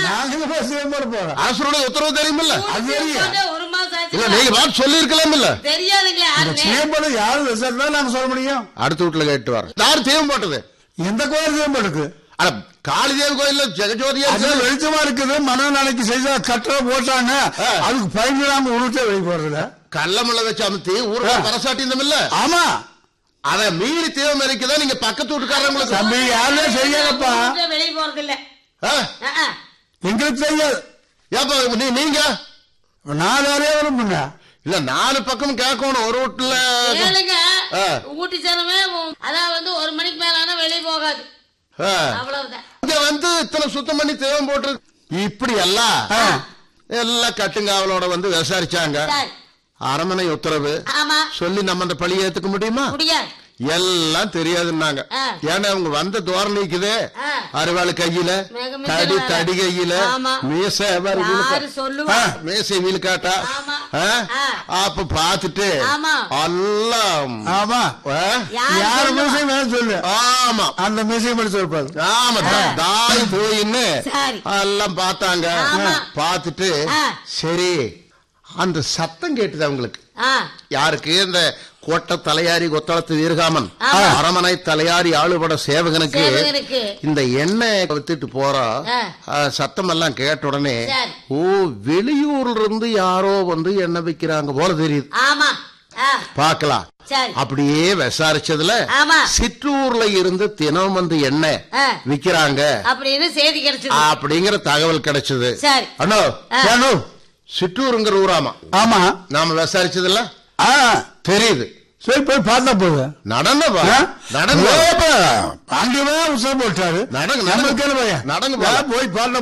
நாங்க போய் சிவம் போட போறோம் அரசருடைய உத்தரவு தெரியுமில்ல அது ஊருக்கு தெரியும். வந்து ஒரு மாசம் இல்ல ஆச்சு நீங்க பார்த்து சொல்லி இருக்கலாம் இல்ல தெரியாதுங்களே இந்த யாருன்னு சிவம் போட யாரும் ரிசல்ட் தான் நாங்க சொல்ல முடியும் அடுத்த வீட்டுல கேட்டு வர யார் தீவம் போட்டது எந்த கோயில் சிவம் போட்டுக்கு அட காளிதேவி கோயில்ல ஜெகஜோதியா அது வெளிச்சமா இருக்குது மன நாளைக்கு செய்தா கட்டுற போட்டாங்க ஆ. அதுக்கு பயந்து நாம உருட்டே வெளியே போறதுல கல்லமல்ல வச்சு அமுத்தி ஊர்ல ஆ. பரசாட்டியிருந்தோம் இல்ல ஆமா அத மீறி தீவம் இருக்குதா நீங்க பக்கத்து வீட்டுக்காரங்களுக்கு தம்பி யாருமே செய்யாதப்பா ஊருக்கு வெளியே போறது இல்ல ஆ? எங்களுக்கு தெரியாது ஏப்பா நீ நீங்க நான் வேலையே விரும்புங்க இல்ல நாலு பக்கம் கேட்கணும் ஒரு வீட்டுல ஏழுங்க ஆ. ஊட்டி ஜனமே உ- அதான் வந்து ஒரு மணிக்கு மேல ஆனா வெளியே போகாது ஆ. அவ்வளவுதான் இங்க வந்து இத்தனை சுத்தம் பண்ணி தேவம் போட்டு இப்படி எல்லாம் ஆ. எல்லாம் கட்டுங்காவலோட வந்து விசாரிச்சாங்க சரி. அரமனை உத்தரவு ஆமா சொல்லி நம்ம அந்த பழிய ஏத்துக்க முடியுமா முடியாது எல்லாம் தெரியாதுன்னாங்க ஆ. ஏன்னா அவங்க வந்த தோரணைக்குதே ஆ. அருவாள் கையில மிக மிக தடி வேற. தடி கையில ஆமா. மீச வேற வீலுக்கா- யாரு சொல்லுவா? ஆ, மீசை வீலுக்காட்டா ஆமா. ஆ? ஆ. அப்ப பாத்துட்டு ஆமா. எல்லாம் ஆமா ஆ? யாரு யாரு சொல்லுவா? மியூசியம் வேணும் சொல்லு ஆமா அந்த மியூசியம் படிச்சு இருப்பாரு ஆமா தா- தாய் போயின்னு சரி. எல்லாம் பார்த்தாங்க ஆமா. பார்த்துட்டு ஆ. சரி அந்த சத்தம் கேட்டுது அவங்களுக்கு ஆ யாருக்கு இந்த கோட்டை தலையாரி கொத்தளத்து வீரகாமன் ஆமா. அரமனை தலையாரி ஆளுபட சேவகனுக்கு சேவகனுக்கு. இந்த எண்ணெய் வித்துட்டு போறா ஆ. சத்தம் எல்லாம் கேட்ட உடனே சரி. ஓ வெளியூர்ல இருந்து யாரோ வந்து எண்ணெய் விக்கிறாங்க போல தெரியுது ஆமா ஆ பார்க்கலாம் சரி அப்படியே விசாரிச்சதுல ஆமா. சிற்றூர்ல இருந்து தினம் வந்து எண்ணெய் ஆ. விக்கிறாங்க அப்படின்னு செய்தி கிடைச்சது அப்படிங்கிற தகவல் கிடைச்சது சரி அண்ணோ ஆ. ஏனோ சிற்றூருங்கிற ஊராமா ஆமா நாம விசாரிச்சதுல ஆ தெரியுது சரி போய் பார்த்தா போதும் நடன ஆ? நடன ஓ, அப்ப பாண்டியவே உசரம் போட்டாரு நடங்க, நம்மளுக்கு என்ன நடங்க. பையன் நடங்க வா, போலாம். போய் பார்த்தா